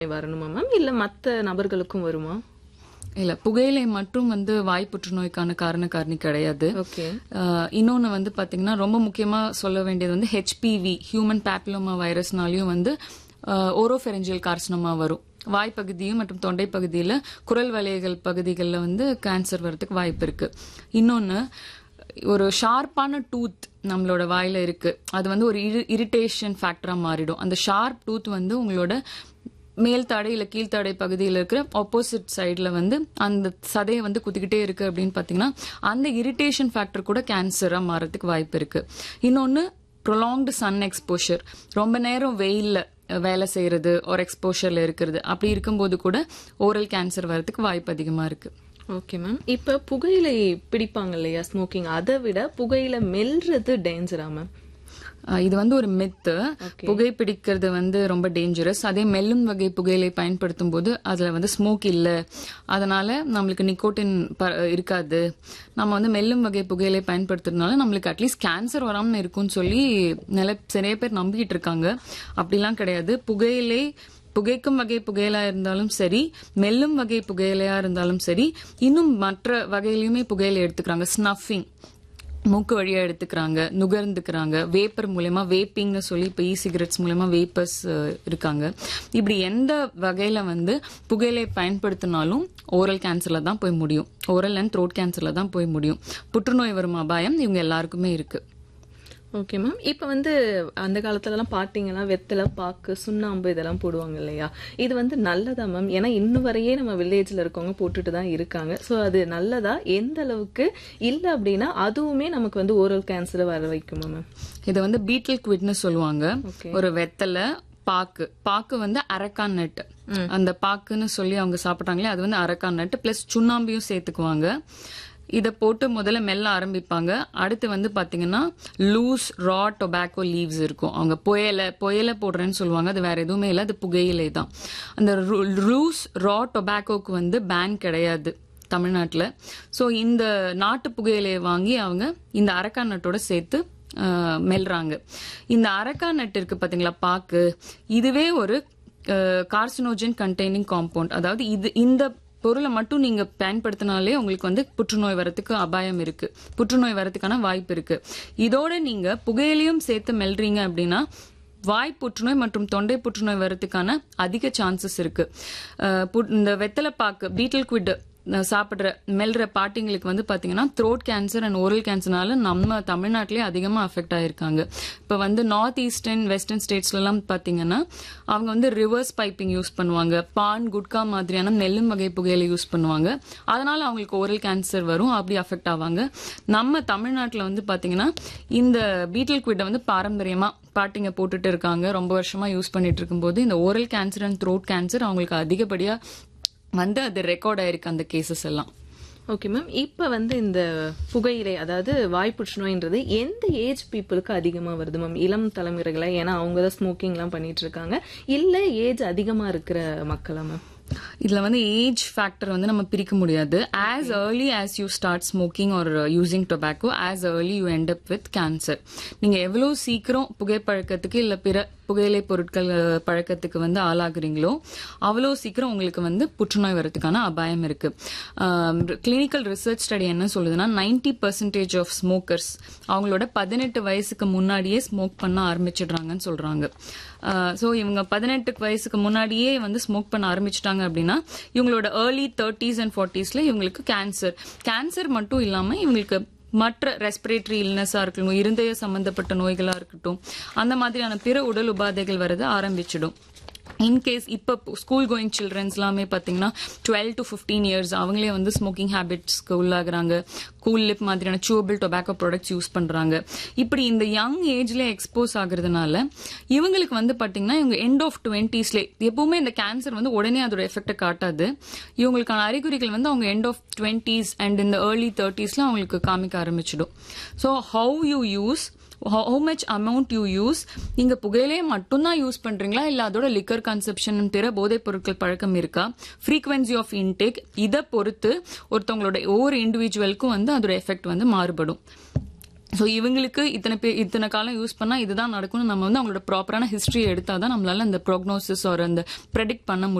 வரணுமா மேம் இல்ல மத்த நபர்களுக்கும் வருமா இல்ல புகையிலை மட்டும் வந்து வாய் புற்றுநோய்க்கான காரண காரணி கிடையாது ஓகே ஆஹ் இன்னொன்னு வந்து பாத்தீங்கன்னா ரொம்ப முக்கியமா சொல்ல வேண்டியது வந்து ஹெச்பிவி ஹியூமன் பேப்பிலோமா வைரஸ்னாலையும் வந்து ஓரோஃபெரஞ்சியல் கார்சினோமா வரும் வாய் பகுதியும் மற்றும் தொண்டை பகுதியில குரல் வலைகள் பகுதிகளில் வந்து கேன்சர் வரதுக்கு வாய்ப்பு இருக்கு இன்னொன்னு ஒரு ஷார்ப்பான டூத் நம்மளோட வாயில இருக்கு அது வந்து ஒரு இரிட்டேஷன் ஃபேக்டரா மாறிடும் அந்த ஷார்ப் டூத் வந்து உங்களோட மேல் தடை இல்ல கீழ்த்தடை பகுதியில் இருக்கிற ஆப்போசிட் சைடுல வந்து அந்த சதையை வந்து குத்திக்கிட்டே இருக்கு அப்படின்னு பாத்தீங்கன்னா அந்த இரிட்டேஷன் ஃபேக்டர் கூட கேன்சரா மாறதுக்கு வாய்ப்பு இருக்கு இன்னொன்னு ப்ரொலாங்டு சன் எக்ஸ்போஷர் ரொம்ப நேரம் வெயில்ல வேலை செய்யறது ஒரு எக்ஸ்போஷர்ல இருக்கிறது அப்படி இருக்கும்போது கூட ஓரல் கேன்சர் வரதுக்கு வாய்ப்பு அதிகமா இருக்கு ஓகே மேம் இப்ப புகையிலை பிடிப்பாங்க இல்லையா ஸ்மோக்கிங் அதை விட புகையில மெல்றது டேஞ்சரா மேம் அஹ் இது வந்து ஒரு மித்து புகை பிடிக்கிறது வந்து ரொம்ப டேஞ்சரஸ் அதே மெல்லும் வகை புகையிலை பயன்படுத்தும் போது அதுல வந்து ஸ்மோக் இல்ல அதனால நம்மளுக்கு நிக்கோட்டின் ப- இருக்காது நம்ம வந்து மெல்லும் வகை புகையிலை பயன்படுத்துறதுனால நம்மளுக்கு அட்லீஸ்ட் கேன்சர் வராம இருக்கும்னு சொல்லி நில நிறைய பேர் நம்பிக்கிட்டு இருக்காங்க அப்படிலாம் கிடையாது புகையிலை புகைக்கும் வகை புகையிலா இருந்தாலும் சரி மெல்லும் வகை புகையிலையா இருந்தாலும் சரி இன்னும் மற்ற வகையிலயுமே புகையிலை எடுத்துக்கிறாங்க ஸ்னஃபிங் மூக்கு வழியா எடுத்துக்கிறாங்க நுகர்ந்துக்கிறாங்க வேப்பர் மூலயமா வேப்பிங்னு சொல்லி இப்போ இ சிகரெட்ஸ் மூலயமா வேப்பர்ஸ் இருக்காங்க இப்படி எந்த வகையில வந்து புகையிலை பயன்படுத்தினாலும் ஓரல் கேன்சர்ல தான் போய் முடியும் ஓரல் அண்ட் த்ரோட் கேன்சர்ல தான் போய் முடியும் புற்றுநோய் வரும் அபாயம் இவங்க எல்லாருக்குமே இருக்கு ஓகே மேம் இப்ப வந்து அந்த காலத்துல எல்லாம் பாத்தீங்கன்னா வெத்தலை பாக்கு சுண்ணாம்பு இதெல்லாம் போடுவாங்க இல்லையா இது வந்து நல்லதா மேம் ஏன்னா இன்னும் வரையே நம்ம வில்லேஜ்ல இருக்கவங்க போட்டுட்டு தான் இருக்காங்க சோ அது நல்லதா எந்த அளவுக்கு இல்ல அப்படின்னா அதுவுமே நமக்கு வந்து ஓரல் கேன்சரை வர வைக்குமா மேம் இதை வந்து பீட்டில் குவிட்னு சொல்லுவாங்க Okay. ஒரு வெத்தலை பாக்கு பாக்கு வந்து அரக்கான் நட் அந்த பாக்குன்னு சொல்லி அவங்க சாப்பிட்டாங்களே அது வந்து அரக்கான் நட் பிளஸ் சுண்ணாம்பியும் சேர்த்துக்குவாங்க இதை போட்டு முதல்ல மெல்ல ஆரம்பிப்பாங்க அடுத்து வந்து பாத்தீங்கன்னா லூஸ் ரா டொபாக்கோ லீவ்ஸ் இருக்கும் அவங்க புயலை புயலை போடுறேன்னு சொல்லுவாங்க அது வேற எதுவுமே இல்லை அது புகையிலை தான் அந்த லூஸ் ரா டொபாக்கோக்கு வந்து பேன் கிடையாது தமிழ்நாட்டில் ஸோ இந்த நாட்டு புகையிலையை வாங்கி அவங்க இந்த அரக்கான் நட்டோட சேர்த்து ஆஹ், மெல்றாங்க இந்த அரக்கான் நட் இருக்கு பாத்தீங்களா பாக்கு இதுவே ஒரு கார்சினோஜன் கண்டெய்னிங் காம்பவுண்ட் அதாவது இது இந்த பொருளை மட்டும் நீங்க பயன்படுத்தினாலே உங்களுக்கு வந்து புற்றுநோய் வரதுக்கு அபாயம் இருக்கு புற்றுநோய் வரதுக்கான வாய்ப்பு இருக்கு இதோட நீங்க புகையிலையும் சேர்த்து மெல்றீங்க அப்படின்னா வாய் புற்றுநோய் மற்றும் தொண்டை புற்றுநோய் வரதுக்கான அதிக சான்சஸ் இருக்கு அஹ் பு- இந்த வெத்தலை பாக்கு பீட்டில் குவிட் சாப்பிடுற மெல்ற பாட்டிங்களுக்கு வந்து பாத்தீங்கன்னா த்ரோட் கேன்சர் அண்ட் ஓரல் கேன்சர்னால நம்ம தமிழ்நாட்டிலே அதிகமா அஃபெக்ட் ஆயிருக்காங்க இப்ப வந்து நார்த் ஈஸ்டர்ன் வெஸ்டர்ன் ஸ்டேட்ஸ்ல எல்லாம் பாத்தீங்கன்னா அவங்க வந்து ரிவர்ஸ் பைப்பிங் யூஸ் பண்ணுவாங்க பான் குட்கா மாதிரியான மெல்லும் வகை புகையில யூஸ் பண்ணுவாங்க அதனால அவங்களுக்கு ஓரல் கேன்சர் வரும் அப்படி அஃபெக்ட் ஆவாங்க நம்ம தமிழ்நாட்டுல வந்து பாத்தீங்கன்னா இந்த பீட்டில் குவிட்டை வந்து பாரம்பரியமா பாட்டிங்க போட்டுட்டு இருக்காங்க ரொம்ப வருஷமா யூஸ் பண்ணிட்டு இருக்கும்போது இந்த oral cancer and throat cancer அவங்களுக்கு அதிகப்படியா வந்து அது ரெக்கார்ட் ஆயிருக்கு அந்த கேசஸ் எல்லாம் ஓகே மேம் இப்ப வந்து இந்த புகையிலை அதாவது வாய் புற்றுநோய்ன்றது எந்த ஏஜ் பீப்புளுக்கு அதிகமா வருது மேம் இளம் தலைமுறைகளா ஏன்னா அவங்க தான் ஸ்மோக்கிங் எல்லாம் பண்ணிட்டு இருக்காங்க இல்ல ஏஜ் அதிகமா இருக்கிற மக்களா மேம் இதுல வந்து ஏஜ் ஃபேக்டர் வந்து நம்ம பிரிக்க முடியாது as early as you start smoking or using tobacco as early you end up with cancer நீங்க எவ்வளவு சீக்கிரம் புகைப்பழக்கத்துக்கு இல்ல பிற புகையிலை பொருட்கள் அஹ், பழக்கத்துக்கு வந்து ஆளாகுறீங்களோ அவ்வளோ சீக்கிரம் உங்களுக்கு வந்து புற்றுநோய் வரதுக்கான அபாயம் இருக்கு கிளினிக்கல் ரிசர்ச் ஸ்டடி என்ன சொல்லுதுன்னா 90% பர்சன்டேஜ் ஆஃப் ஸ்மோக்கர்ஸ் அவங்களோட பதினெட்டு வயசுக்கு முன்னாடியே ஸ்மோக் பண்ண ஆரம்பிச்சிடுறாங்கன்னு சொல்றாங்க ஸோ இவங்க பதினெட்டு வயசுக்கு முன்னாடியே வந்து ஸ்மோக் பண்ண ஆரம்பிச்சிட்டாங்க அப்படின்னா இவங்களோட ஏர்லி தேர்ட்டிஸ் அண்ட் ஃபார்ட்டிஸ்ல இவங்களுக்கு கேன்சர் கேன்சர் மட்டும் இல்லாம இவங்களுக்கு மற்ற ரெஸ்பிரேட்டரி இல்னஸா இருக்கட்டும் இருதய சம்பந்தப்பட்ட நோய்களா இருக்கட்டும் அந்த மாதிரியான பிற உடல் உபாதைகள் வரது ஆரம்பிச்சிடும் இன்கேஸ் இப்போ ஸ்கூல் கோயிங் சில்ட்ரன்ஸ் எல்லாமே பார்த்தீங்கன்னா டுவெல் டு ஃபிஃப்டீன் இயர்ஸ் அவங்களே வந்து ஸ்மோக்கிங் ஹேபிட்ஸ்க்கு உள்ளாகுறாங்க கூல் லிப் மாதிரியான சூவபிள் டொபாக்கோ ப்ராடக்ட்ஸ் யூஸ் பண்றாங்க இப்படி இந்த யங் ஏஜ்ல எக்ஸ்போஸ் ஆகுறதுனால இவங்களுக்கு வந்து பாத்தீங்கன்னா இவங்க எண்ட் ஆஃப் டுவெண்ட்டீஸ்ல எப்பவுமே இந்த கேன்சர் வந்து உடனே அதோட எஃபெக்டை காட்டாது இவங்களுக்கான அறிகுறிகள் வந்து அவங்க எண்ட் ஆஃப் டுவெண்ட்டீஸ் அண்ட் இந்த ஏர்லி தேர்ட்டிஸ்ல அவங்களுக்கு காமிக்க ஆரம்பிச்சிடும் so how you use how much amount you use நீங்க புகையிலையே மட்டும்தான் யூஸ் பண்றீங்களா இல்ல அதோட லிக்கர் கன்சப்ஷன் பிற போதைப் பொருட்கள் பழக்கம் இருக்கா ஃப்ரீக்வன்சி ஆஃப் இன்டேக் இதை பொறுத்து ஒருத்தவங்களோட ஒவ்வொரு இண்டிவிஜுவலுக்கும் வந்து அதோட எஃபெக்ட் வந்து மாறுபடும் ஸோ இவங்களுக்கு இத்தனை பே இத்தனை காலம் யூஸ் பண்ணா இதுதான் நடக்கும்னு நம்ம வந்து அவங்களோட ப்ராப்பரான ஹிஸ்டரி எடுத்தாதான் நம்மளால அந்த ப்ரோக்னோசிஸ் ஒரு அந்த ப்ரெடிக்ட் பண்ண முடியும்